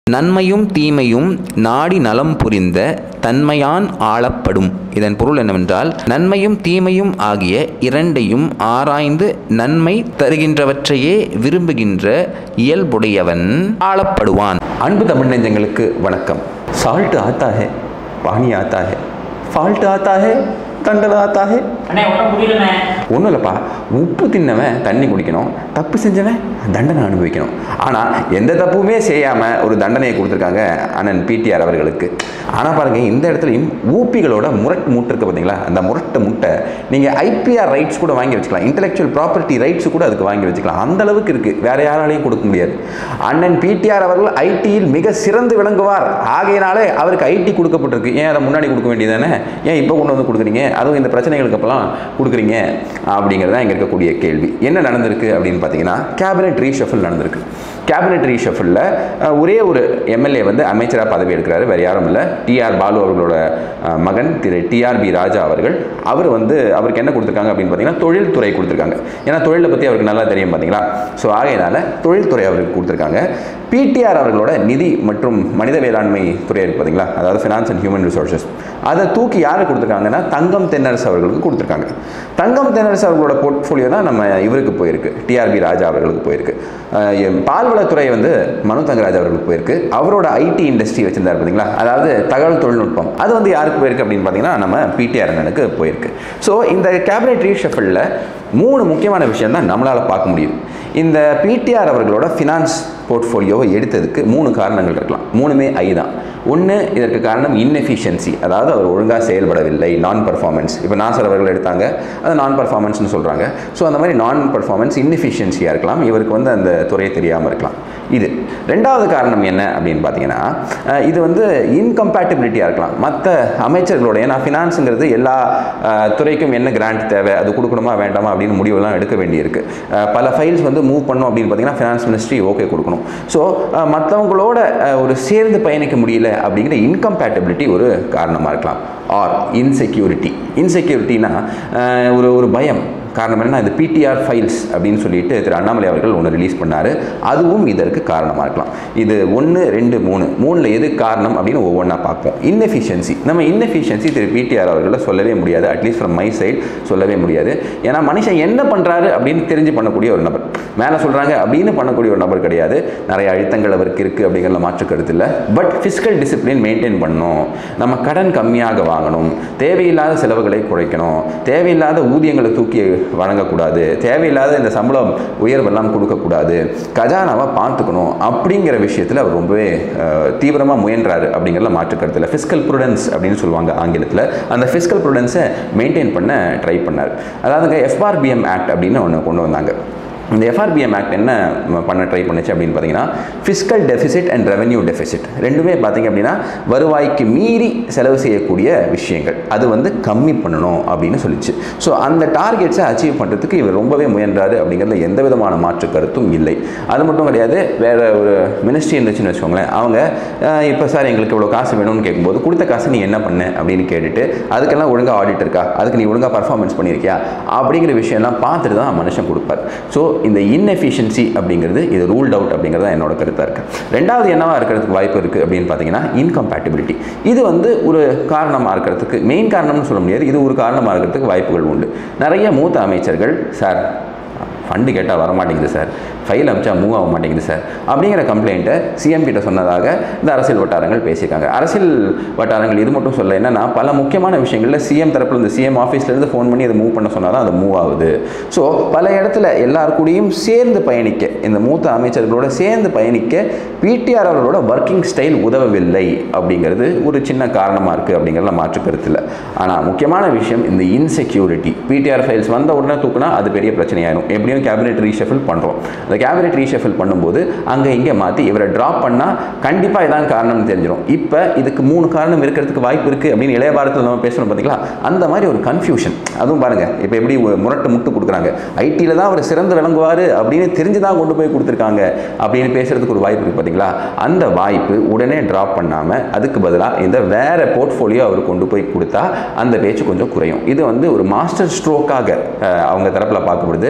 நன்மையும் தீமையும் நாடி நலம் புரிந்த தன்மையான் ஆளப்படும் இதன் பொருள் என்னவென்றால் நன்மையும் தீமையும் ஆகிய இரண்டையும் ஆராய்ந்து நன்மை தருகின்றவற்றையே விரும்புகின்ற இயல்புடையவன் ஆளப்படுவான் அன்பு தமிழ் நெஞ்சங்களுக்கு வணக்கம் சால்ட் ஆத்தா है पानी आता है ஃபால்ட் ஆத்தா है தண்டனை ஆத்தா है அண்ணே ஒன்றும் புரியலண்ணே ஒன்றும் இல்லைப்பா உப்பு தின்னவன் தண்ணி குடிக்கணும் தப்பு செஞ்சவன் தண்டனை அனுபவிக்கணும் ஆனால் எந்த தப்புமே செய்யாமல் ஒரு தண்டனையை கொடுத்துருக்காங்க அண்ணன் பிடிஆர் அவர்களுக்கு ஆனால் பாருங்கள் இந்த இடத்துலையும் ஊப்பிகளோட முரட்டு மூட்டை இருக்குது பார்த்தீங்களா அந்த முரட்டு முட்டை நீங்கள் ஐபிஆர் ரைட்ஸ் கூட வாங்கி வச்சுக்கலாம் இன்டெலெக்சுவல் ப்ராப்பர்ட்டி ரைட்ஸ் கூட அதுக்கு வாங்கி வச்சுக்கலாம் அந்த அளவுக்கு இருக்குது வேற யாராலையும் கொடுக்க முடியாது அண்ணன் பிடிஆர் அவர்கள் ஐடியில் மிக சிறந்து விளங்குவார் ஆகையினாலே அவருக்கு ஐடி கொடுக்கப்பட்டிருக்கு ஏன் அதை முன்னாடி கொடுக்க வேண்டியதானே ஏன் இப்போ கொண்டு வந்து கொடுக்குறீங்க அதுவும் இந்த பிரச்சனைகளுக்கு அப்பெல்லாம் கொடுக்குறீங்க அப்படிங்கிறது தான் இங்கே இருக்கக்கூடிய கேள்வி என்ன நடந்திருக்கு அப்படின்னு பார்த்தீங்கன்னா கேபினெட் ரீஷஃபில் நடந்திருக்கு கேபினெட் ரீஷஃபில் ஒரே ஒரு எம்எல்ஏ வந்து அமைச்சராக பதவி எடுக்கிறாரு வேறு யாரும் இல்லை டிஆர் பாலு அவர்களோட அஹ், மகன் திரு டிஆர்பி ராஜா அவர்கள் அவர் வந்து அவருக்கு என்ன கொடுத்துருக்காங்க அப்படின்னு பார்த்தீங்கன்னா தொழில்துறை கொடுத்துருக்காங்க ஏன்னா தொழிலை பற்றி அவருக்கு நல்லா தெரியும் பார்த்தீங்களா ஸோ ஆகையினால தொழில்துறை அவருக்கு கொடுத்துருக்காங்க பிடிஆர் அவர்களோட நிதி மற்றும் மனித வேளாண்மை துறை இருக்கு பார்த்தீங்களா அதாவது ஃபினான்ஸ் அண்ட் ஹியூமன் ரிசோர்சஸ் அதை தூக்கி யார் கொடுத்துருக்காங்கன்னா தங்கம் தென்னரசு அவர்களுக்கு கொடுத்துருக்காங்க தங்கம் தென்னரசு அவர்களோட போர்ட்ஃபோலியோ தான் நம்ம இவருக்கு போயிருக்கு டிஆர்பி ராஜா அவர்களுக்கு போயிருக்கு அஹ் எம் பால்வளத்துறை வந்து மனு தங்கராஜ் அவர்களுக்கு போயிருக்கு அவரோட ஐடி இண்டஸ்ட்ரி வச்சிருந்தார் பார்த்தீங்களா அதாவது தகவல் தொழில்நுட்பம் அது வந்து யாருக்கு போயிருக்கு அப்படின்னு பார்த்தீங்கன்னா நம்ம பிடிஆர் அண்ணனுக்கு போயிருக்கு ஸோ இந்த கேபினெட் ரீஷஃபிளில் மூணு முக்கியமான விஷயம் தான் நம்மளால் பார்க்க முடியுது இந்த பிடிஆர் அவர்களோட ஃபினான்ஸ் போர்ட்ஃபோலியோவை எடுத்ததுக்கு மூணு காரணங்கள் இருக்கலாம் மூணுமே ஐ தான் ஒன்று இதற்கு காரணம் inefficiency அதாவது அவர் ஒழுங்காக செயல்படவில்லை நான் பர்ஃபார்மன்ஸ் இப்போ நாசர் அவர்கள் எடுத்தாங்க அது நான் பர்ஃபார்மன்ஸ்னு சொல்கிறாங்க ஸோ அந்த மாதிரி நான் பர்ஃபார்மன்ஸ் இன்னெஃபிஷியன்சியாக இருக்கலாம் இவருக்கு வந்து அந்த துறையை தெரியாமல் இருக்கலாம் இது ரெண்டாவது காரணம் என்ன அப்படின்னு பார்த்தீங்கன்னா அஹ், இது வந்து இன்கம்பேட்டபிலிட்டியாக இருக்கலாம் மற்ற அமைச்சர்களோட ஏன்னா ஃபினான்ஸுங்கிறது எல்லா அஹ், துறைக்கும் என்ன கிராண்ட் தேவை அது கொடுக்கணுமா வேண்டாமா அப்படின்னு முடிவெல்லாம் எடுக்க வேண்டியிருக்கு அஹ், பல ஃபைல்ஸ் வந்து மூவ் பண்ணோம் அப்படின்னு பார்த்தீங்கன்னா ஃபினான்ஸ் மினிஸ்ட்ரி ஓகே கொடுக்கணும் ஸோ மற்றவங்களோட ஒரு சேர்ந்து பயணிக்க முடியல அப்படிங்கிற இன்கம்பேட்டபிலிட்டி ஒரு காரணமாக இருக்கலாம் ஆர் இன்செக்யூரிட்டி இன்செக்யூரிட்டினா ஒரு ஒரு பயம் காரணம் என்னன்னா இது பிடிஆர் ஃபைல்ஸ் அப்படின்னு சொல்லிட்டு திரு அண்ணாமலை அவர்கள் ஒன்று ரிலீஸ் பண்ணார் அதுவும் இதற்கு காரணமாக இருக்கலாம் இது ஒன்று ரெண்டு மூணு மூணில் எது காரணம் அப்படின்னு ஒவ்வொன்றா பார்ப்போம் இன்னெஃபிஷியன்சி நம்ம இன்னெஃபிஷியன்சி திரு பிடிஆர் அவர்களை சொல்லவே முடியாது அட்லீஸ்ட் ஃப்ரம் மை சைடு சொல்லவே முடியாது ஏன்னா மனுஷன் என்ன பண்ணுறாரு அப்படின்னு தெரிஞ்சு பண்ணக்கூடிய ஒரு நபர் மேலே சொல்கிறாங்க அப்படின்னு பண்ணக்கூடிய ஒரு நபர் கிடையாது நிறைய அழுத்தங்கள் அவருக்கு இருக்குது அப்படிங்கிற மாற்று கருத்து இல்லை பட் ஃபிசிக்கல் டிசிப்ளின் மெயின்டைன் பண்ணணும் நம்ம கடன் கம்மியாக வாங்கணும் தேவையில்லாத செலவுகளை குறைக்கணும் தேவையில்லாத ஊதியங்களை தூக்கி வழங்கக்கூடாது தேவையில்லாத இந்த சம்பளம் உயர்வெல்லாம் கொடுக்கக்கூடாது கஜானாவை பார்த்துக்கணும் அப்படிங்கிற விஷயத்தில் அவர் ரொம்பவே தீவிரமாக முயன்றாரு அப்படிங்கிறத மாற்று கருத்தில் ஃபிஸ்கல் ப்ரூடன்ஸ் அப்படின்னு சொல்லுவாங்க ஆங்கிலத்தில் அந்த ஃபிஸ்கல் ப்ரூடன்ஸை மெயின்டைன் பண்ண ட்ரை பண்ணார் அதாவதுங்க எஃப்ஆர்பிஎம் ஆக்ட் அப்படின்னு ஒன்று கொண்டு வந்தாங்க இந்த எஃப்ஆர்பிஎம் ஆக்ட் என்ன ம- பண்ண ட்ரை பண்ணுச்சு அப்படின்னு பார்த்தீங்கன்னா fiscal deficit and revenue deficit ரெண்டுமே பார்த்தீங்க அப்படின்னா வருவாய்க்கு மீறி செலவு செய்யக்கூடிய விஷயங்கள் அது வந்து கம்மி பண்ணணும் அப்படின்னு சொல்லிச்சு ஸோ அந்த டார்கெட்ஸை அச்சீவ் பண்ணுறதுக்கு இவர் ரொம்பவே முயன்றாரு அப்படிங்கிறதுல எந்த விதமான மாற்று கருத்தும் இல்லை அது மட்டும் கிடையாது வேற ஒரு மினிஸ்ட்ரி இருந்துச்சுன்னு வச்சுக்கோங்களேன் அவங்க இப்போ சார் எங்களுக்கு இவ்வளோ காசு வேணும்னு கேட்கும்போது கொடுத்த காசு நீ என்ன பண்ண அப்படின்னு கேட்டுட்டு அதுக்கெல்லாம் ஒழுங்காக ஆடிட் இருக்கா அதுக்கு நீ ஒழுங்காக பர்ஃபார்மன்ஸ் பண்ணியிருக்கியா அப்படிங்கிற விஷயம்லாம் பார்த்துட்டு தான் மனுஷன் கொடுப்பார் ஸோ இந்த inefficiency அப்படிங்கிறது இது ரூல்ட் அவுட் அப்படிங்கிறது தான் என்னோட கருத்தாக இருக்குது ரெண்டாவது என்னவா இருக்கிறதுக்கு வாய்ப்பு இருக்குது அப்படின்னு பார்த்தீங்கன்னா இன்கம்பேட்டபிலிட்டி இது வந்து ஒரு காரணமாக இருக்கிறதுக்கு மெயின் காரணம்னு சொல்ல முடியாது இது ஒரு காரணமாக இருக்கிறதுக்கு வாய்ப்புகள் உண்டு நிறைய மூத்த அமைச்சர்கள் சார் ஃபண்டு கேட்டால் வர மாட்டேங்குது சார் ஃபைல் அமிச்சா மூவ் ஆக மாட்டேங்குது சார் அப்படிங்கிற கம்ப்ளைண்ட்டை சிஎம் கிட்ட சொன்னதாக இந்த அரசியல் வட்டாரங்கள் பேசியிருக்காங்க அரசியல் வட்டாரங்கள் இது மட்டும் சொல்ல என்னன்னா பல முக்கியமான விஷயங்களில் சிஎம் தரப்புல இந்த சிஎம் ஆஃபீஸ்லேருந்து ஃபோன் பண்ணி அதை மூவ் பண்ண சொன்னால் தான் அது மூவ் ஆகுது ஸோ பல இடத்துல எல்லார் கூடயும் சேர்ந்து பயணிக்க இந்த மூத்த அமைச்சர்களோட சேர்ந்து பயணிக்க பிடிஆர் அவர்களோட ஒர்க்கிங் ஸ்டைல் உதவவில்லை அப்படிங்கிறது ஒரு சின்ன காரணமாக இருக்குது அப்படிங்கிறத மாற்று கருத்து இல்லை ஆனால் முக்கியமான விஷயம் இந்த இன்செக்யூரிட்டி பிடிஆர் ஃபைல்ஸ் வந்த உடனே தூக்குனா அது பெரிய பிரச்சனையாயிரும் எப்படியும் கேபினெட் ரீஷஃபில் பண்ணுறோம் அந்த கேபினெட் ரீஷஃபில் பண்ணும்போது அங்கே இங்கே மாற்றி இவரை ட்ராப் பண்ணால் கண்டிப்பாக இதான் காரணம்னு தெரிஞ்சிடும் இப்போ இதுக்கு மூணு காரணம் இருக்கிறதுக்கு வாய்ப்பு இருக்குது அப்படின்னு இளைய பாரத்தில் நம்ம பேசுகிறோம் பார்த்தீங்களா அந்த மாதிரி ஒரு கன்ஃபியூஷன் அதுவும் பாருங்கள் இப்போ எப்படி ஒரு முரட்டு முட்டு கொடுக்குறாங்க ஐடியில் தான் அவர் சிறந்து விளங்குவார் அப்படின்னு தெரிஞ்சு தான் கொண்டு போய் கொடுத்துருக்காங்க அப்படின்னு பேசுறதுக்கு ஒரு வாய்ப்பு இருக்குது பார்த்தீங்களா அந்த வாய்ப்பு உடனே ட்ராப் பண்ணாமல் அதுக்கு பதிலாக இந்த வேற போர்ட்ஃபோலியோ அவர் கொண்டு போய் கொடுத்தா அந்த பேச்சு கொஞ்சம் குறையும் இது வந்து ஒரு மாஸ்டர் ஸ்ட்ரோக்காக அவங்க தரப்பில் பார்க்கப்படுது ஆனால்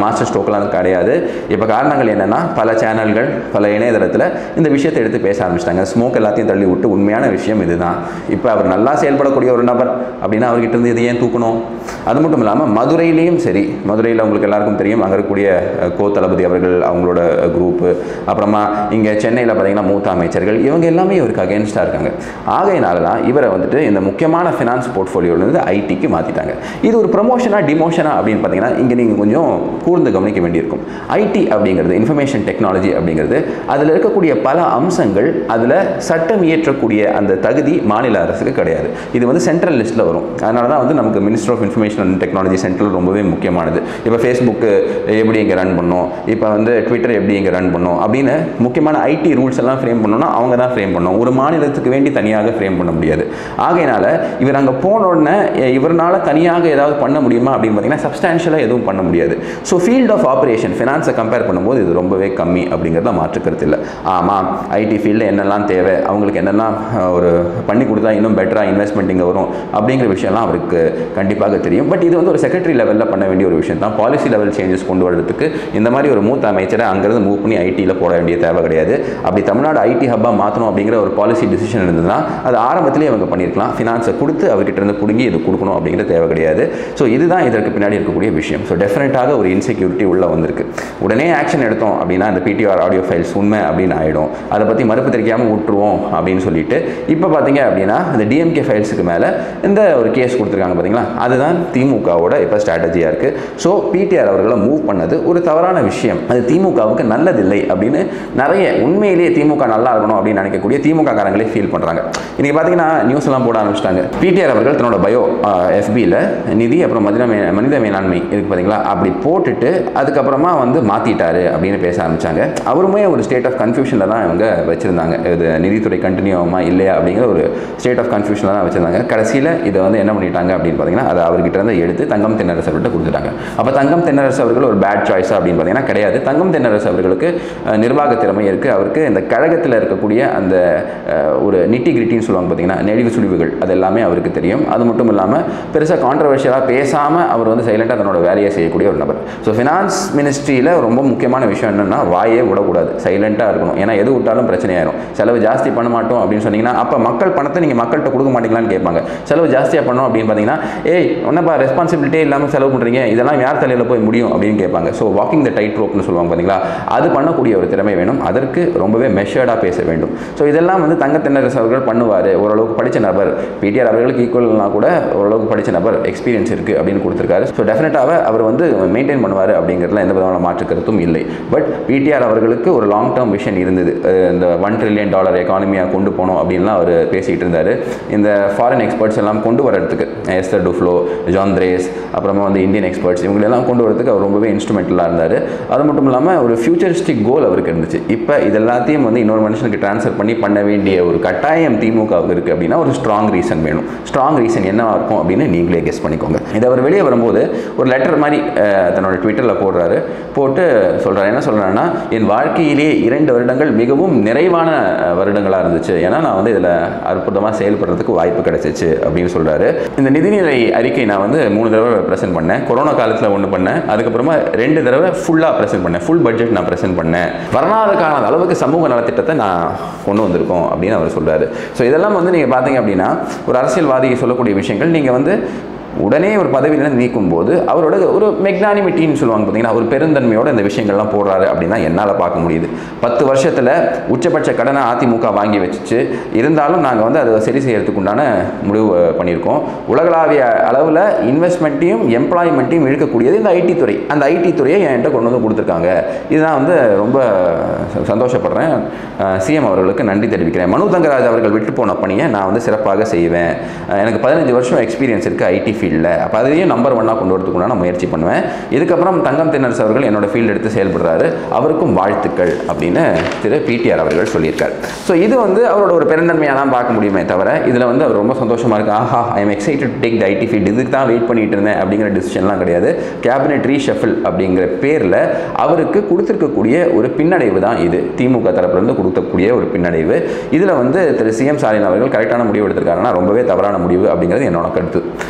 மாஸ்டர் ஸ்ட்ரோக்லாம் கிடையாது இப்போ காரணங்கள் என்னென்னா பல சேனல்கள் பல இணையதளத்தில் இந்த விஷயத்தை எடுத்து பேச ஆரம்பிச்சிட்டாங்க ஸ்மோக் எல்லாத்தையும் தள்ளி விட்டு உண்மையான விஷயம் இதுதான் இப்போ அவர் நல்லா செயல்படக்கூடிய ஒரு நபர் அப்படின்னா அவர்கிட்ட இருந்து இது ஏன் தூக்கணும் அது மட்டும் இல்லாமல் மதுரையிலையும் சரி மதுரையில் உங்களுக்கு எல்லாருக்கும் தெரியும் அங்கே இருக்கக்கூடிய அஹ், கோ தளபதி அவர்கள் அவங்களோட குரூப்பு அப்புறமா இங்கே சென்னையில் பார்த்தீங்கன்னா மூத்த அமைச்சர்கள் இவங்க எல்லாமே இவருக்கு அகேன்ஸ்டாக இருக்காங்க ஆகையினால தான் இவரை வந்துட்டு இந்த முக்கியமான ஃபினான்ஸ் போர்ட்ஃபோலியோலேருந்து ஐடிக்கு மாற்றிட்டாங்க இது ஒரு ப்ரமோஷனா டிமோஷனா அப்படின்னு பார்த்தீங்கன்னா இங்கே நீங்கள் கொஞ்சம் கூர்ந்து கவனிக்க வேண்டியிருக்கும் ஐடி அப்படிங்கிறது இன்ஃபர்மேஷன் டெக்னாலஜி அப்படிங்கிறது அதில் இருக்கக்கூடிய பல அம்சங்கள் அதில் சட்டம் இயற்றக்கூடிய அந்த தகுதி மாநில அரசுக்கு கிடையாது இது வந்து சென்ட்ரல் லிஸ்ட்டில் வரும் அதனால தான் வந்து நமக்கு minister of information and technology central ரொம்பவே முக்கியமானது இப்போ ஃபேஸ்புக்கு எப்படி இங்கே ரன் பண்ணணும் இப்போ வந்து ட்விட்டர் எப்படி இங்கே ரன் பண்ணணும் அப்படின்னு முக்கியமான ஐடி ரூல்ஸ் எல்லாம் ஃப்ரேம் பண்ணணும்னா அவங்க தான் ஃப்ரேம் பண்ணணும் ஒரு மாநிலத்துக்கு வேண்டி தனியாக ஃப்ரேம் பண்ண முடியாது ஆகையினால இவர் அங்கே போன உடனே எ- இவர்னால தனியாக ஏதாவது பண்ண முடியுமா அப்படின்னு பார்த்தீங்கன்னா சப்ஸ்டான்ஷியலாக எதுவும் பண்ண முடியாது ஸோ ஃபீல்ட் ஆஃப் ஆப்ரேஷன் ஃபினான்ஸை கம்பேர் பண்ணும்போது இது ரொம்பவே கம்மி அப்படிங்கிறத மாற்று கருத்து இல்லை ஆமாம் ஐடி ஃபீல்டில் என்னெல்லாம் தேவை அவங்களுக்கு என்னெல்லாம் அஹ், ஒரு பண்ணி கொடுத்தா இன்னும் பெட்டராக இன்வெஸ்ட்மெண்ட் இங்கே வரும் அப்படிங்கிற விஷயம்லாம் அவருக்கு கண்டிப்பாக தெரியும் பட் இது வந்து ஒரு செக்ரட்டரி லெவலில் பண்ண வேண்டிய ஒரு விஷயம் தான் பாலிசி லெவல் சேஞ்சஸ் கொண்டு வரதுக்கு இந்த மாதிரி ஒரு மூத்த அமைச்சரை அங்கேருந்து மூவ் பண்ணி ஐடியில் போட வேண்டிய தேவை கிடையாது அப்படி தமிழ்நாடு ஐடி ஹப்பாக மாற்றணும் அப்படிங்கிற ஒரு பாலிசி டிசிஷன் இருந்ததுன்னா அது ஆரம்பத்திலே அவங்க பண்ணியிருக்கலாம் ஃபினான்ஸை கொடுத்து அவர்கிட்ட இருந்து பிடுங்கி இது கொடுக்கணும் அப்படிங்கிற தேவை கிடையாது ஸோ இதுதான் இதற்கு பின்னாடி இருக்கக்கூடிய விஷயம் ஸோ டெஃபினட்டாக ஒரு இன்செக்யூரிட்டி உள்ளே வந்திருக்கு உடனே ஆக்ஷன் எடுத்தோம் அப்படின்னா இந்த பிடிஆர் ஆடியோ ஃபைல்ஸ் உண்மை அப்படின்னு ஆகிடும் அதை பற்றி மறுப்பு தெரிவிக்காமல் விட்டுருவோம் அப்படின்னு சொல்லிட்டு இப்போ பார்த்தீங்க அப்படின்னா இந்த டிஎம்கே ஃபைல்ஸுக்கு மேலே இந்த ஒரு கேஸ் கொடுத்துருக்காங்க பார்த்தீங்களா அதுதான் திமுகவோட இப்போ ஸ்ட்ராட்டஜியாக இருக்குது ஸோ பிடிஆர் அவர்களை மூவ் பண்ணது ஒரு தவறான விஷயம் அது திமுகவுக்கு நல்லதில்லை அப்படின்னு நிறைய உண்மையிலேயே திமுக நல்லா இருக்கணும் அப்படின்னு நினைக்கக்கூடிய திமுக காரங்களே ஃபீல் பண்ணுறாங்க இன்றைக்கி பார்த்தீங்கன்னா நியூஸ் எல்லாம் போட ஆரம்பிச்சிட்டாங்க பிடிஆர் அவர்கள் தன்னோட பயோ எஃபியில் நிதி அப்புறம் மனித மே மனித மேலாண்மை இருக்குது பார்த்தீங்களா அப்படி போட்டுட்டு அதுக்கப்புறமா வந்து மாற்றிட்டாரு அப்படின்னு பேச ஆரம்பிச்சாங்க அவருமே ஒரு ஸ்டேட் ஆஃப் கன்ஃபியூஷனில் தான் இவங்க வச்சுருந்தாங்க இது நிதித்துறை கண்டினியூ ஆகுமா இல்லையா அப்படிங்கிற ஒரு ஸ்டேட் ஆஃப் கன்ஃபியூஷனில் தான் வச்சுருந்தாங்க கடைசியில் இதை வந்து என்ன பண்ணிட்டாங்க அப்படின்னு பார்த்தீங்கன்னா அதை அவர்கிட்ட இருந்து எடுத்து தங்கம் தென்னரசு அவர்கிட்ட கொடுத்துட்டாங்க அப்போ தங்கம் தென்னரசு அவர்கள் ஒரு பேட் சாய்ஸா அப்படின்னு பார்த்தீங்கன்னா கிடையாது தங்கம் தென்னரசு அவர்களுக்கு அஹ், நிர்வாக திறமை இருக்குது அவருக்கு இந்த கழகத்தில் இருக்கக்கூடிய அந்த அஹ், ஒரு நிட்டி கிரிட்டின்னு சொல்லுவாங்க பார்த்தீங்கன்னா நெடிவு சுழிவுகள் அது எல்லாமே அவருக்கு தெரியும் அது மட்டும் இல்லாமல் பெருசாக கான்ட்ரவர்ஷியலாக பேசாமல் அவர் வந்து சைலண்டாக தன்னோட வேலையை செய்யக்கூடிய ஒரு நபர் ஸோ ஃபினான்ஸ் மினிஸ்ட்ரியில் ரொம்ப முக்கியமான விஷயம் என்னென்னா வாயே விடக்கூடாது சைலண்ட்டாக இருக்கணும் ஏன்னா எது விட்டாலும் பிரச்சனையாயிரும் செலவு ஜாஸ்தி பண்ண மாட்டோம் அப்படின்னு சொன்னீங்கன்னா அப்போ மக்கள் பணத்தை நீங்கள் மக்கள்கிட்ட கொடுக்க மாட்டீங்களான்னு கேட்பாங்க செலவு ஜாஸ்தியாக பண்ணோம் அப்படின்னு பார்த்தீங்கன்னா ஏய் என்னப்பா ரெஸ்பான்சிபிலிட்டியே இல்லாமல் செலவு பண்ணுறீங்க இதெல்லாம் யார் தலையில் போய் முடியும் அப்படின்னு கேட்பாங்க ஸோ வாக்கிங் த டைட் ரோப்னு சொல்லுவாங்க பார்த்தீங்களா அது பண்ணக்கூடிய ஒரு திறமை வேணும் அதற்கு ரொம்பவே மெஷர்டாக பேச வேண்டும் ஸோ இதெல்லாம் வந்து தங்க தென்னரசு அவர்கள் பண்ணுவார் ஓரளவுக்கு படித்த நபர் பிடிஆர் அவர்களுக்கு ஈக்குவல்னா கூட ஓரளவுக்கு படித்த நபர் எக்ஸ்பீரியன்ஸ் இருக்குது அப்படின்னு கொடுத்துருக்காரு ஸோ டெஃபினட்டாக அவர் வந்து மெயின்டைன் பண்ணுவார் அப்படிங்கிறதுல எந்த விதமான மாற்று கருத்தும் இல்லை பட் பிடிஆர் அவர்களுக்கு ஒரு லாங் டேர்ம் விஷன் இருந்தது அஹ் இந்த ஒன் ட்ரில்லியன் டாலர் எக்கானமியாக கொண்டு போகணும் அப்படின்லாம் அவர் பேசிகிட்டு இருந்தார் இந்த ஃபாரின் எக்ஸ்பர்ட்ஸ் எல்லாம் கொண்டு வரதுக்கு எஸ்தர் டுஃப்ளோ ஜான் திரேஸ் அப்புறமா வந்து இந்தியன் எக்ஸ்பர்ட்ஸ் இவங்களெல்லாம் கொண்டு வரதுக்கு அவர் ரொம்பவே இன்ஸ்ட்ருமெண்டலாக இருந்தார் அது மட்டும் இல்லாமல் ஒரு ஃபியூச்சரிஸ்டிக் கோல் அவருக்கு இருந்துச்சு இப்போ இது எல்லாத்தையும் வந்து இன்னொரு மனுஷனுக்கு ட்ரான்ஸ்ஃபர் பண்ணி பண்ண வேண்டிய ஒரு கட்டாயம் திமுகவுக்கு இருக்குது அப்படின்னா ஒரு ஸ்ட்ராங் ரீசன் வேணும் ஸ்ட்ராங் ரீசன் என்னவா இருக்கும் அப்படின்னு நீங்களே கெஸ் பண்ணிக்கோங்க இது அவர் வெளியே வரும்போது ஒரு லெட்டர் மாதிரி அஹ், தன்னோட ட்விட்டரில் போடுறாரு போட்டு சொல்கிறாரு என்ன சொல்கிறாருன்னா என் வாழ்க்கையிலே இரண்டு வருடங்கள் மிகவும் நிறைவான அஹ், வருடங்களா இருந்துச்சு ஏன்னா நான் வந்து இதில் அற்புதமாக செயல்படுறதுக்கு வாய்ப்பு கிடைச்சிச்சு அப்படின்னு சொல்கிறாரு இந்த நிதிநிலை அறிக்கை நான் வந்து மூணு தடவை ப்ரெசென்ட் பண்ணேன் கொரோனா காலத்தில் ஒன்று பண்ணேன் அதுக்கப்புறமா ரெண்டு தடவை ஃபுல்லாக ப்ரெசென்ட் பண்ணேன் ஃபுல் பட்ஜெட் நான் ப்ரெசென்ட் பண்ணேன் வரணாத கால அளவுக்கு சமூக நலத்திட்டத்தை நான் கொண்டு வந்திருக்கோம் அப்படின்னு அவர் சொல்கிறாரு ஸோ இதெல்லாம் வந்து நீங்கள் பார்த்தீங்க அப்படின்னா ஒரு அரசியல்வாதி சொல்லக்கூடிய விஷயங்கள் நீங்கள் வந்து உடனே ஒரு பதவியிலிருந்து நீக்கும் போது அவரோட ஒரு மெக்னானிமிட்டின்னு சொல்லுவாங்க பார்த்தீங்கன்னா ஒரு பெருந்தன்மையோட இந்த விஷயங்கள்லாம் போடுறாரு அப்படின்னா என்னால் பார்க்க முடியுது பத்து வருஷத்தில் உச்சபட்ச கடனை அதிமுக வாங்கி வச்சுச்சு இருந்தாலும் நாங்கள் வந்து அதை சரி செய்யறதுக்கு உண்டான முடிவு அஹ், பண்ணியிருக்கோம் உலகளாவிய அளவில் இன்வெஸ்ட்மெண்ட்டையும் எம்ப்ளாய்மெண்ட்டையும் இழுக்கக்கூடியது இந்த ஐடி துறை அந்த ஐடி துறையை என்கிட்ட கொண்டு வந்து கொடுத்துருக்காங்க இதுதான் வந்து ரொம்ப சந்தோஷப்படுறேன் சிஎம் அவர்களுக்கு நன்றி தெரிவிக்கிறேன் மனு தங்கராஜ் அவர்கள் விட்டு போன பணியை நான் வந்து சிறப்பாக செய்வேன் அஹ், எனக்கு பதினஞ்சு வருஷம் எக்ஸ்பீரியன்ஸ் இருக்குது ஐடி ஃபீல்டில் அப்போ அதையும் நம்பர் ஒன்னாக கொண்டு வரதுக்கு உண்டான முயற்சி பண்ணுவேன் இதுக்கப்புறம் தங்கம் தென்னரசு அவர்கள் என்னோட ஃபீல்டு எடுத்து செயல்படுறாரு அவருக்கும் வாழ்த்துக்கள் அப்படின்னு திரு பிடிஆர் அவர்கள் சொல்லியிருக்கார் ஸோ இது வந்து அவரோட ஒரு பெருந்தன்மையாக தான் பார்க்க முடியுமே தவிர இதில் வந்து அவர் ரொம்ப சந்தோஷமாக இருக்கு ஆஹா I am excited to take the IT field இதுக்கு தான் வெயிட் பண்ணிட்டு இருந்தேன் அப்படிங்கிற டிசிஷன்லாம் கிடையாது கேபினெட் ரீஷஃபில் அப்படிங்கிற பேரில் அவருக்கு கொடுத்துருக்கக்கூடிய ஒரு பின்னடைவு தான் இது திமுக தரப்புலேருந்து கொடுக்கக்கூடிய ஒரு பின்னடைவு இதில் வந்து திரு சிஎம் ஸ்டாலின் அவர்கள் கரெக்டான முடிவு எடுத்திருக்காருன்னா ரொம்பவே தவறான முடிவு அப்படிங்கிறது என்னோட கருத்து டிஆர்பி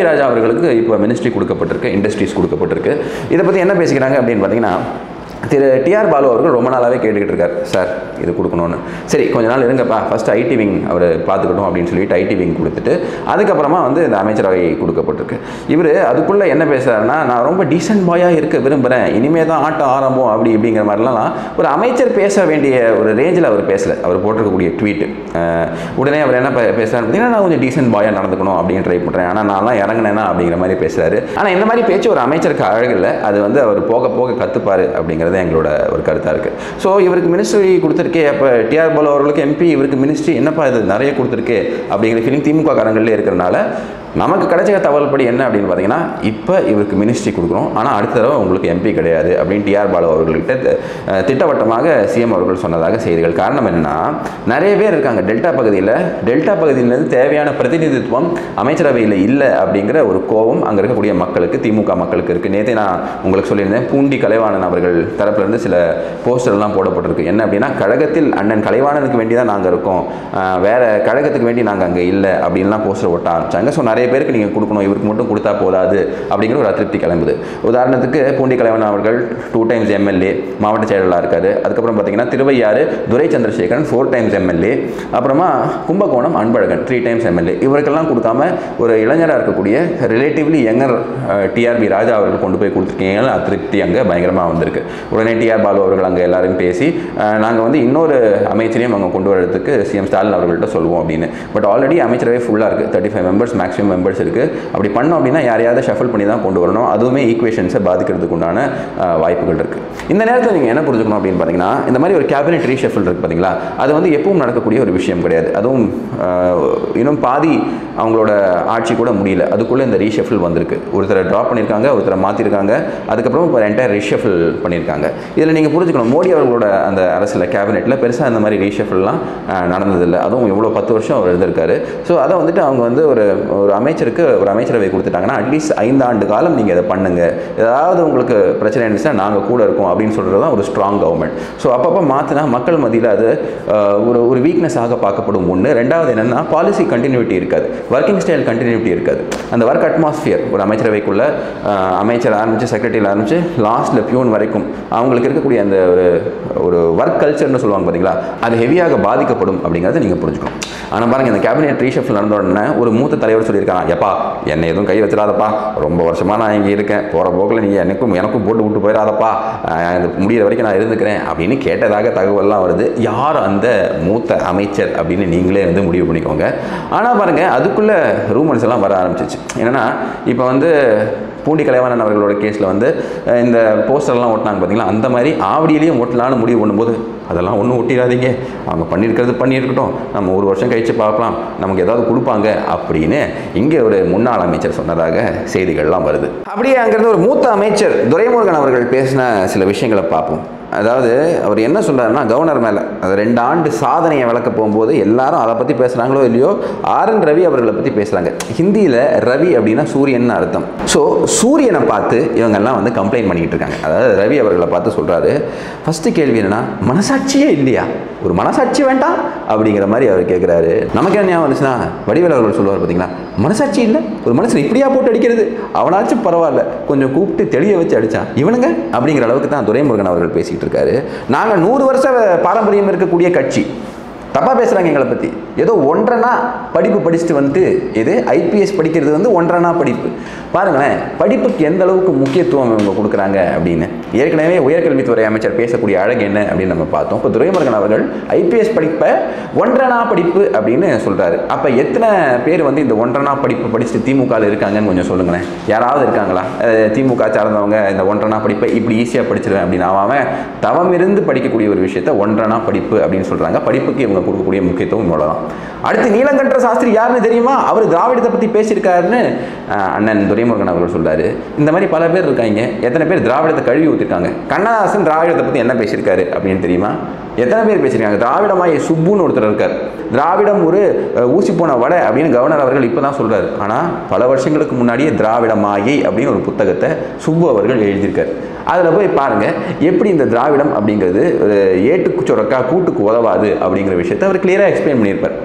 டிஆர்பி ராஜா அவர்களுக்கு இப்போ மினிஸ்ட்ரி கொடுக்கப்பட்டிருக்கு இண்டஸ்ட்ரீஸ் கொடுக்கப்பட்டிருக்கு இதை பற்றி என்ன பேசிக்கிறாங்க அப்படின்னு பார்த்தீங்கன்னா திரு டிஆர் பாலு அவர்கள் ரொம்ப நாளாகவே கேட்டுக்கிட்டு இருக்கார் சார் இது கொடுக்கணும்னு சரி கொஞ்ச நாள் இருங்கப்பா ஃபஸ்ட்டு ஐடி விங் அவர் பார்த்துக்கட்டும் அப்படின்னு சொல்லிட்டு ஐடி விங் கொடுத்துட்டு அதுக்கப்புறமா வந்து இந்த அமைச்சரவை கொடுக்கப்பட்டிருக்கு இவர் அதுக்குள்ளே என்ன பேசுகிறாருன்னா நான் ரொம்ப டீசென்ட் பாயாக இருக்க விரும்புகிறேன் இனிமே தான் ஆட்டம் ஆரம்பம் அப்படி இப்படிங்கிற மாதிரிலாம் ஒரு அமைச்சர் பேச வேண்டிய ஒரு ரேஞ்சில் அவர் பேசலை அவர் போட்டிருக்கக்கூடிய ட்வீட் உடனே அவர் என்ன பே- பேசுறாரு பார்த்தீங்கன்னா நான் கொஞ்சம் டீசென்ட் பாயாக நடந்துக்கணும் அப்படின்னு ட்ரை பண்ணுறேன் ஆனால் நான்லாம் இறங்கினேன்னா அப்படிங்கிற மாதிரி பேசுகிறாரு ஆனால் இந்த மாதிரி பேச்சு ஒரு அமைச்சருக்கு அழகில்லை அது வந்து அவர் போக போக கற்றுப்பார் அப்படிங்கிறது எங்களோட ஒரு கருத்தாக இருக்குது ஸோ இவருக்கு மினிஸ்ட்ரி கொடுத்துருக்கே அப்போ டிஆர் பாலு அவர்களுக்கு எம்பி இவருக்கு மினிஸ்ட்ரி என்னப்பா இது நிறைய கொடுத்துருக்கே அப்படிங்கிற ஃபீலிங் திமுக காரங்களே இருக்கிறனால நமக்கு கிடைச்ச தகவல் படி என்ன அப்படின்னு பார்த்தீங்கன்னா இப்போ இவருக்கு மினிஸ்ட்ரி கொடுக்குறோம் ஆனால் அடுத்த தடவை உங்களுக்கு எம்பி கிடையாது அப்படின்னு டிஆர் பாலு அவர்கள்கிட்ட தி- அஹ் திட்டவட்டமாக சிஎம் அவர்கள் சொன்னதாக செய்திகள் காரணம் என்னன்னா நிறைய பேர் இருக்காங்க டெல்டா பகுதியில் டெல்டா பகுதியிலேருந்து தேவையான பிரதிநிதித்துவம் அமைச்சரவையில் இல்லை அப்படிங்கிற ஒரு கோபம் அங்கே இருக்கக்கூடிய மக்களுக்கு திமுக மக்களுக்கு இருக்குது நேற்றே நான் உங்களுக்கு சொல்லியிருந்தேன் பூண்டி கலைவாணன் அவர்கள் தரப்புலேருந்து சில போஸ்டர்லாம் போடப்பட்டிருக்கு என்ன அப்படின்னா கழகத்தில் அண்ணன் கலைவாணனுக்கு வேண்டி தான் நாங்கள் இருக்கோம் அஹ் வேற கழகத்துக்கு வேண்டி நாங்கள் அங்கே இல்லை அப்படின்லாம் போஸ்டர் ஒட்ட ஆரம்பிச்சாங்க ஸோ நிறைய பேருக்கு நீங்கள் கொடுக்கணும் இவருக்கு மட்டும் கொடுத்தா போதாது அப்படிங்கிற ஒரு அதிருப்தி கிளம்புது உதாரணத்துக்கு பூண்டி கலைவாணன் அவர்கள் டூ டைம்ஸ் எம்எல்ஏ மாவட்ட செயலாளராக இருக்காரு அதுக்கப்புறம் பார்த்தீங்கன்னா Thiruvaiyaru Durai Chandrasekaran four times MLA அப்புறமா Kumbakonam Anbazhagan three times MLA இவருக்கெல்லாம் கொடுக்காம ஒரு இளைஞராக இருக்கக்கூடிய ரிலேட்டிவ்லி யங்கர் டிஆர்பி ராஜா அவர்கள் கொண்டு போய் கொடுத்துருக்கீங்கன்னு அதிருப்தி அங்கே பயங்கரமாக வந்திருக்கு உடனே டிஆர் பாலு அவர்கள் அங்கே எல்லாரும் பேசி நாங்கள் வந்து இன்னொரு அமைச்சரையும் அங்கே கொண்டு வரதுக்கு சிஎம் ஸ்டாலின் அவர்கள்ட்ட சொல்லுவோம் அப்படின்னு பட் ஆல்ரெடி அமைச்சரவை ஃபுல்லாக இருக்குது thirty five members maximum members இருக்குது அப்படி பண்ணோம் அப்படின்னா யாரையாவது ஷஃபிள் பண்ணி தான் கொண்டு வரணும் அதுவுமே ஈக்குவேஷன்ஸை பாதிக்கிறதுக்கு உண்டான அஹ், வாய்ப்புகள் இருக்குது இந்த நேரத்தில் நீங்கள் என்ன புரிஞ்சுக்கணும் அப்படின்னு பார்த்தீங்கன்னா இந்த மாதிரி ஒரு கேபினெட் ரீஷஃபிள் இருக்குது பார்த்தீங்களா அது வந்து எப்பவும் நடக்கக்கூடிய ஒரு விஷயம் கிடையாது அதுவும் அஹ், இன்னும் பாதி அவங்களோட ஆட்சி கூட முடியல அதுக்குள்ளே இந்த ரீஷஃபிள் வந்திருக்கு ஒருத்தரை ட்ராப் பண்ணியிருக்காங்க ஒருத்தரை மாற்றிருக்காங்க அதுக்கப்புறம் இப்போ என்டையர் ரீஷஃபிள் பண்ணியிருக்காங்க இதில் நீங்கள் புரிஞ்சுக்கணும் மோடி அவர்களோட அந்த அரசில் கேபினெட்டில் பெருசாக இந்த மாதிரி ரீஷஃபிள்லாம் நடந்ததில்லை அதுவும் இவ்வளோ பத்து வருஷம் அவர் இருந்திருக்காரு ஸோ அதை வந்துட்டு அவங்க வந்து ஒரு ஒரு அமைச்சருக்கு ஒரு அமைச்சரவை கொடுத்துட்டாங்கன்னா அட்லீஸ்ட் ஐந்தாண்டு காலம் நீங்கள் இதை பண்ணுங்க ஏதாவது உங்களுக்கு பிரச்சனை இருந்துச்சுன்னா நாங்கள் கூட இருக்கோம் அப்படின்னு சொல்கிறது தான் ஒரு ஸ்ட்ராங் கவர்மெண்ட் ஸோ அப்பப்போ மாற்றினா மக்கள் மத்தியில் அது அஹ், ஒரு ஒரு வீக்னஸாக பார்க்கப்படும் ஒன்று ரெண்டாவது என்னென்னா பாலிசி கண்டினியூட்டி இருக்காது ஒர்க்கிங் ஸ்டைல் கண்டினியூட்டி இருக்காது அந்த ஒர்க் அட்மாஸ்ஃபியர் ஒரு அமைச்சரவைக்குள்ள அஹ், அமைச்சர் ஆரம்பித்து செக்ரட்டரியில் ஆரம்பித்து லாஸ்ட்டில் பியூன் வரைக்கும் அவங்களுக்கு இருக்கக்கூடிய அந்த ஒரு ஒரு ஒர்க் கல்ச்சர்னு சொல்லுவாங்க பார்த்தீங்களா அது ஹெவியாக பாதிக்கப்படும் அப்படிங்கிறத நீங்கள் புரிஞ்சுக்கணும் ஆனால் பாருங்க இந்த கேபினெட் ரீஷஃபில் நடந்த உடனே ஒரு மூத்த தலைவர் சொல்லியிருக்காங்க எப்பா என்னை எதுவும் கை வச்சிடாதப்பா ரொம்ப வருஷமாக நான் இங்கே இருக்கேன் போகிற போக்கில் நீங்கள் எனக்கும் எனக்கும் போட்டு விட்டு போயிடாதப்பா அஹ் இது முடியிற வரைக்கும் நான் இருந்துக்கிறேன் அப்படின்னு கேட்டதாக தகவல்லாம் வருது யார் அந்த மூத்த அமைச்சர் அப்படின்னு நீங்களே வந்து முடிவு பண்ணிக்கோங்க ஆனால் பாருங்கள் அதுக்குள்ளே ரூமர்ஸ் எல்லாம் வர ஆரம்பிச்சிச்சு என்னென்னா இப்போ வந்து பூண்டி கலைவாணன் அவர்களோட கேஸில் வந்து அஹ் இந்த போஸ்டர்லாம் ஓட்டினாங்க பார்த்தீங்களா அந்த மாதிரி ஆவடியிலையும் ஓட்டலான்னு முடிவு பண்ணும்போது அதெல்லாம் ஒன்றும் ஒட்டிடாதீங்க அவங்க பண்ணியிருக்கிறது பண்ணியிருக்கட்டும் நம்ம ஒரு வருஷம் கழித்து பார்க்கலாம் நமக்கு ஏதாவது கொடுப்பாங்க அப்படின்னு இங்கே ஒரு முன்னாள் அமைச்சர் சொன்னதாக செய்திகள்லாம் வருது அப்படியே அங்கேருந்து ஒரு மூத்த அமைச்சர் துரைமுருகன் அவர்கள் பேசின சில விஷயங்களை பார்ப்போம் அதாவது அவர் என்ன சொல்றாருன்னா கவர்னர் மேலே அது ரெண்டு ஆண்டு சாதனையை விளக்க போகும்போது எல்லாரும் அதை பற்றி பேசுகிறாங்களோ இல்லையோ ஆர் என் ரவி அவர்களை பற்றி பேசுகிறாங்க ஹிந்தியில் ரவி அப்படின்னா சூரியன் அர்த்தம் ஸோ சூரியனை பார்த்து இவங்கெல்லாம் வந்து கம்ப்ளைண்ட் பண்ணிக்கிட்டு இருக்காங்க அதாவது ரவி அவர்களை பார்த்து சொல்கிறாரு ஃபஸ்ட்டு கேள்வி என்னன்னா மனசாட்சியே இல்லையா ஒரு மனசாட்சி வேண்டாம் அப்படிங்கிற மாதிரி அவர் கேட்குறாரு நமக்கு என்ன ஞாபகம் வந்துச்சுன்னா வடிவேல் அவர்கள் சொல்லுவார் பார்த்தீங்களா மனசாட்சி இல்லை ஒரு மனுஷன் இப்படியா போட்டு அடிக்கிறது அவனாச்சும் பரவாயில்ல கொஞ்சம் கூப்பிட்டு தெளிய வச்சு அடிச்சான் இவனுங்க அப்படிங்கிற அளவுக்கு தான் துரைமுருகன் அவர்கள் பேசிக்கிட்டு இருக்காரு நாங்கள் நூறு வருஷ பாரம்பரியம் இருக்கக்கூடிய கட்சி தப்பாக பேசுகிறாங்க எங்களை பற்றி ஏதோ ஒன்றனா படிப்பு படிச்சுட்டு வந்துட்டு இது ஐபிஎஸ் படிக்கிறது வந்து ஒன்றனா படிப்பு பாருங்களேன் படிப்புக்கு எந்த அளவுக்கு முக்கியத்துவம் இவங்க கொடுக்குறாங்க அப்படின்னு ஏற்கனவே உயர்கல்வித்துறை அமைச்சர் பேசக்கூடிய அழகு என்ன அப்படின்னு நம்ம பார்த்தோம் இப்போ துரைமுருகன் அவர்கள் ஐபிஎஸ் படிப்பை ஒன்றனா படிப்பு அப்படின்னு சொல்கிறாரு அப்போ எத்தனை பேர் வந்து இந்த ஒன்றனா படிப்பு படிச்சுட்டு திமுகவில் இருக்காங்கன்னு கொஞ்சம் சொல்லுங்களேன் யாராவது இருக்காங்களா அஹ் திமுக சார்ந்தவங்க இந்த ஒன்றனா படிப்பை இப்படி ஈஸியாக படிச்சிருவேன் அப்படின்னு அவன் தவம் இருந்து படிக்கக்கூடிய ஒரு விஷயத்த ஒன்றனா படிப்பு அப்படின்னு சொல்கிறாங்க படிப்புக்கு இவங்க கொடுக்கக்கூடிய முக்கியத்துவம் இவ்வளோதான் அடுத்து நீலகண்ட சாஸ்திரி யாருன்னு தெரியுமா அவர் திராவிடத்தை பற்றி பேசியிருக்காருன்னு அஹ், அண்ணன் துரைமுருகன் அவர்கள் சொல்றாரு இந்த மாதிரி பல பேர் இருக்காங்க எத்தனை பேர் திராவிடத்தை கழுவி ஊற்றிருக்காங்க கண்ணதாசன் திராவிடத்தை பற்றி என்ன பேசியிருக்காரு அப்படின்னு தெரியுமா எத்தனை பேர் பேசியிருக்காங்க திராவிடமாய சுப்புன்னு ஒருத்தர் இருக்கார் திராவிடம் ஒரு அஹ், ஊசி போன வடை அப்படின்னு கவர்னர் அவர்கள் இப்போ தான் சொல்கிறார் ஆனால் பல வருஷங்களுக்கு முன்னாடியே திராவிட மாயை அப்படின்னு ஒரு புத்தகத்தை சுப்பு அவர்கள் எழுதியிருக்கார் அதில் போய் பாருங்க எப்படி இந்த திராவிடம் அப்படிங்கிறது ஒரு ஏட்டுக்கு சுரக்கா கூட்டுக்கு உதவாது அப்படிங்கிற விஷயத்தை அவர் கிளியராக எக்ஸ்பிளைன் பண்ணியிருப்பார்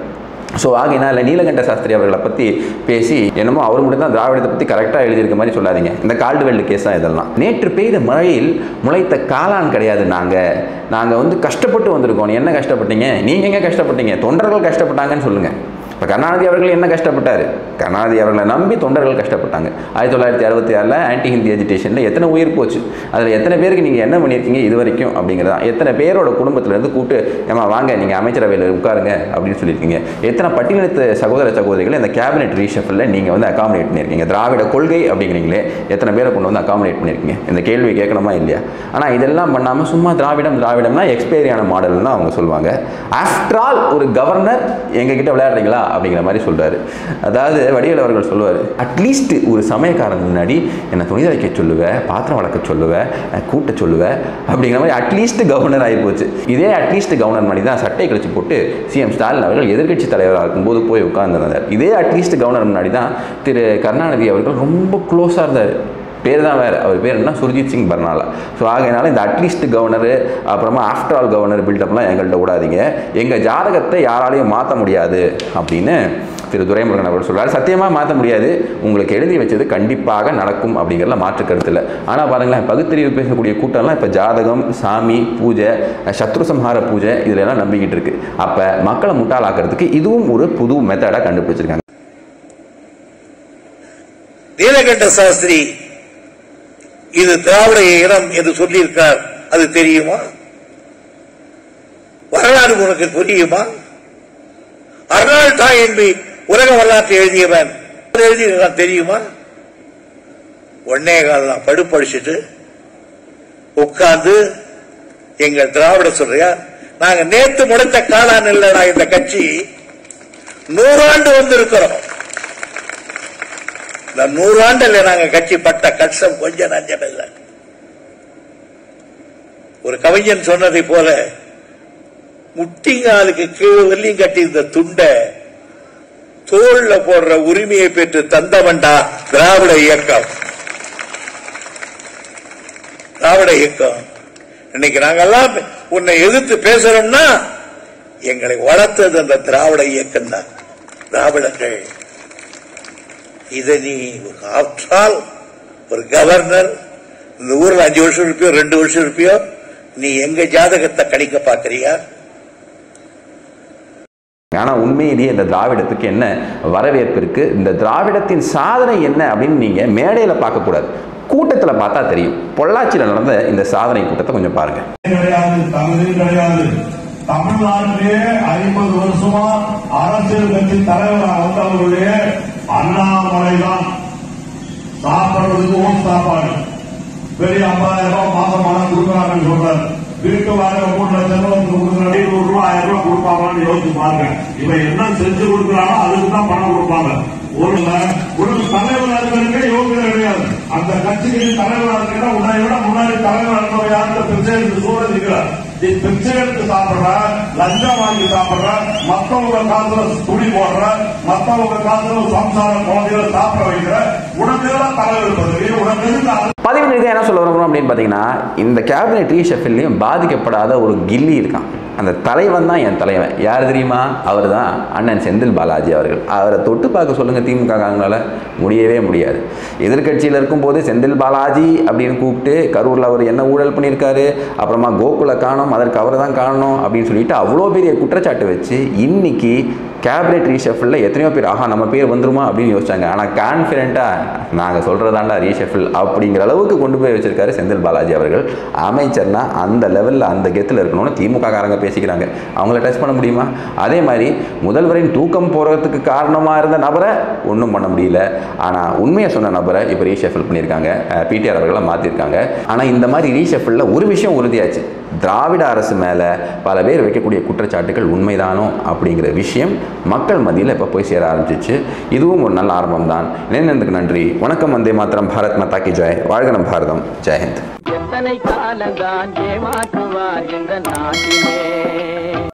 ஸோ ஆகையினால நீலகண்ட சாஸ்திரி அவர்களை பற்றி பேசி என்னமோ அவர் மட்டும் தான் திராவிடத்தை பற்றி கரெக்டாக எழுதியிருக்க மாதிரி சொல்லாதீங்க இந்த கால்டுவெல் கேஸ் தான் இதெல்லாம் நேற்று பெய்த மழையில் முளைத்த காளான் கிடையாது நாங்கள் நாங்கள் வந்து கஷ்டப்பட்டு வந்திருக்கோம் நீ என்ன கஷ்டப்பட்டீங்க நீங்கள் எங்கே கஷ்டப்பட்டீங்க தொண்டர்கள் கஷ்டப்பட்டாங்கன்னு சொல்லுங்கள் இப்போ கருணாநிதி அவர்கள் என்ன கஷ்டப்பட்டார் கருணாநிதி அவர்களை நம்பி தொண்டர்கள் கஷ்டப்பட்டாங்க ஆயிரத்தி தொள்ளாயிரத்தி அறுபத்தி ஆறில் ஆன்டி ஹிந்தி எஜிடேஷனில் எத்தனை உயிர் போச்சு அதில் எத்தனை பேருக்கு நீங்கள் என்ன பண்ணியிருக்கீங்க இது வரைக்கும் அப்படிங்கிறதா எத்தனை பேரோட குடும்பத்திலேருந்து கூப்பிட்டு ஏமா வாங்க நீங்கள் அமைச்சரவையில் உட்காருங்க அப்படின்னு சொல்லியிருக்கீங்க எத்தனை பட்டியலினத்து சகோதர சகோதரிகளை இந்த கேபினெட் ரீஷஃபில் நீங்கள் வந்து அகாமடேட் பண்ணியிருக்கீங்க திராவிட கொள்கை அப்படிங்கிறீங்களே எத்தனை பேரை கொண்டு வந்து அகாமடேட் பண்ணியிருக்கீங்க இந்த கேள்வி கேட்கணுமா இல்லையா ஆனால் இதெல்லாம் பண்ணாமல் சும்மா திராவிடம் திராவிடம்னா எக்ஸ்பைரியான மாடல் தான் அவங்க சொல்லுவாங்க ஆஃப்டர் ஆல் ஒரு கவர்னர் எங்ககிட்ட விளையாடுறீங்களா அப்படிங்கிற மாதிரி சொல்றாரு அதாவது வடிவேல் அவர்கள் சொல்லுவார் அட்லீஸ்ட் ஒரு சமயக்காரன் முன்னாடி என்னை துணி துவைக்க சொல்லுவேன் பாத்திரம் வளர்க்க சொல்லுவேன் அஹ் கூட்ட சொல்லுவேன் அப்படிங்கிற மாதிரி அட்லீஸ்ட் கவர்னர் ஆகி போச்சு இதே அட்லீஸ்ட் கவர்னர் மாதிரி தான் சட்டை கழிச்சு போட்டு சிஎம் ஸ்டாலின் அவர்கள் எதிர்க்கட்சி தலைவராக இருக்கும்போது போய் உட்கார்ந்திருந்தார் இதே அட்லீஸ்ட் கவர்னர் முன்னாடி தான் திரு கருணாநிதி அவர்கள் ரொம்ப க்ளோஸாக இருந்தார் பேர் தான் வேறு அவர் பேர் என்ன சுர்ஜித் சிங் பர்னாலா ஸோ ஆகையினால இந்த அட்லீஸ்ட் கவர்னரு அப்புறமா ஆஃப்டர் ஆல் கவர்னர் பில்டப்லாம் எங்கள்கிட்ட விடாதீங்க எங்கள் ஜாதகத்தை யாராலையும் மாற்ற முடியாது அப்படின்னு திரு துரைமுருகன் அவர்கள் சொல்றாரு சத்தியமாக மாற்ற முடியாது உங்களுக்கு எழுதி வச்சது கண்டிப்பாக நடக்கும் அப்படிங்கிறதுல மாற்று கருத்து இல்லை ஆனால் பாருங்களேன் பகுத்தறிவு பேசக்கூடிய கூட்டம்லாம் இப்போ ஜாதகம் சாமி பூஜை சத்ரு சம்ஹார பூஜை இதுல எல்லாம் நம்பிக்கிட்டு இருக்கு அப்போ மக்களை முட்டாளாக்குறதுக்கு இதுவும் ஒரு புது மெத்தடாக கண்டுபிடிச்சிருக்காங்க நீலகண்ட சாஸ்திரி இது திராவிட இனம் என்று சொல்லியிருக்கார் அது தெரியுமா வரலாறு உனக்கு புரியுமா அர்னால் டாயன்பி உலக வரலாற்றை எழுதியவன் அவர் எழுதியிருக்கான் தெரியுமா ஒன்னே கால் நான் படுப்படிச்சிட்டு உட்கார்ந்து எங்க திராவிட சொல்றியா நாங்க நேத்து முளைத்த காளான் இல்லடா இந்த கட்சி நூறாண்டு வந்திருக்கிறோம் இந்த நூறாண்டுல நாங்க கட்சி பட்ட கஷ்டம் கொஞ்சம் நஞ்சம் இல்லை ஒரு கவிஞன் சொன்னதை போல முட்டிங்காலுக்கு கீழே வரலையும் கட்டி இந்த துண்டை தோல்ல போடுற உரிமையை பெற்று தந்தவன்டா திராவிட இயக்கம் திராவிட இயக்கம் இன்னைக்கு நாங்கெல்லாம் உன்னை எதிர்த்து பேசுறோம்னா எங்களை வளர்த்தது அந்த திராவிட இயக்கம் தான் திராவிடர்கள் இதை நீ ஆஃப்டர் ஒரு கவர்னர் இந்த ஊர்ல அஞ்சு வருஷம் இருப்பியோ ரெண்டு வருஷம் இருப்பியோ நீ எங்க ஜாதகத்தை கணிக்க பாக்குறியா ஆனால் உண்மையிலேயே இந்த திராவிடத்துக்கு என்ன வரவேற்பு இருக்கு இந்த திராவிடத்தின் சாதனை என்ன அப்படின்னு நீங்க மேடையில பார்க்கக்கூடாது கூட்டத்தில் பார்த்தா தெரியும் பொள்ளாச்சியில் நடந்த இந்த சாதனை கூட்டத்தை கொஞ்சம் பாருங்க கிடையாது தகுதியும் கிடையாது தமிழ்நாட்டிலே ஐம்பது வருஷமா அரசியல் கட்சி தலைவராக வந்தவர்களுடைய அண்ணாமலை தான் சாப்பிடுறதுக்கு ஓம் சாப்பாடு பெரிய ஐம்பதாயிரம் ரூபாய் மாசம் பணம் கொடுக்குறாங்கன்னு சொல்றாரு வீட்டு வாடகை மூணு லட்சம் ரூபாய் கொடுக்குறாங்க நூறு ரூபாய் ஆயிரம் ரூபாய் கொடுப்பாங்கன்னு யோசிச்சு பாருங்க இவன் என்ன செஞ்சு கொடுக்குறானோ அதுக்கு தான் பணம் கொடுப்பாங்க ஒரு ஒரு தலைவராக இருக்கிறதுக்கே யோகியதை கிடையாது அந்த கட்சிக்கு தலைவராக இருக்கிற உன்னை விட முன்னாடி தலைவராக இருந்தவங்க யாருக்கு பிச்சை எடுத்து சூழல் இருக்கிறார் நீ பிச்சை எடுத்து சாப்பிடுற லஞ்சம் வாங்கி சாப்பிடுற மத்தவங்க காசுல துணி போடுற மத்தவங்க காசுல சம்சார குழந்தைகளை சாப்பிட வைக்கிற உனக்கு எல்லாம் தலைவர் பதவி உனக்கு எதுக்கு அது பதிவு ரீதியாக என்ன சொல்ல வரோம் அப்படின்னு பார்த்தீங்கன்னா இந்த கேபினெட் ரீஷஃபில்லையும் பாதிக்கப்படாத ஒரு கில்லி இருக்கான் அந்த தலைவன் தான் என் தலைவன் யார் தெரியுமா அவர் தான் அண்ணன் செந்தில் பாலாஜி அவர்கள் அவரை தொட்டு பார்க்க சொல்லுங்கள் திமுக காரங்களால முடியவே முடியாது எதிர்க்கட்சியில் இருக்கும்போது செந்தில் பாலாஜி அப்படின்னு கூப்பிட்டு கரூரில் அவர் என்ன ஊழல் பண்ணியிருக்காரு அப்புறமா கோகுல காணும் அதற்கு அவர் தான் காரணம் அப்படின்னு சொல்லிட்டு அவ்வளோ பெரிய குற்றச்சாட்டு வச்சு இன்னைக்கு கேபினெட் ரீஷஃபிளில் எத்தனையோ பேர் ஆஹா நம்ம பேர் வந்துருமா அப்படின்னு யோசிச்சாங்க ஆனால் கான்ஃபிடென்ட்டாக நாங்கள் சொல்கிறதாண்டா ரீஷஃபில் அப்படிங்கிற அளவுக்கு கொண்டு போய் வச்சிருக்காரு செந்தில் பாலாஜி அவர்கள் அமைச்சர்னா அந்த லெவலில் அந்த கெத்தில் இருக்கணும்னு திமுக காரங்க பேசிக்கிறாங்க அவங்கள டச் பண்ண முடியுமா அதே மாதிரி முதல்வரின் தூக்கம் போகிறதுக்கு காரணமாக இருந்த நபரை ஒன்றும் பண்ண முடியல ஆனால் உண்மையை சொன்ன நபரை இப்போ ரீஷஃபில் பண்ணியிருக்காங்க பிடிஆர் அவர்களை மாற்றிருக்காங்க ஆனால் இந்த மாதிரி ரீஷஃபிளில் ஒரு விஷயம் உறுதியாச்சு திராவிட அரசு மேலே பல பேர் வைக்கக்கூடிய குற்றச்சாட்டுகள் உண்மைதானோ அப்படிங்கிற விஷயம் மக்கள் மத்தியில் இப்போ போய் சேர ஆரம்பிச்சிச்சு இதுவும் ஒரு நல்ல ஆரம்பம் தான் இணைந்ததுக்கு நன்றி வணக்கம் வந்தே மாத்திரம் பாரத் மாதா கி ஜெய் வாழ்கனம் பாரதம் ஜெயஹிந்த் எத்தனை காலந்தான் ஏமாற்றுவார் இந்த நாட்டிலே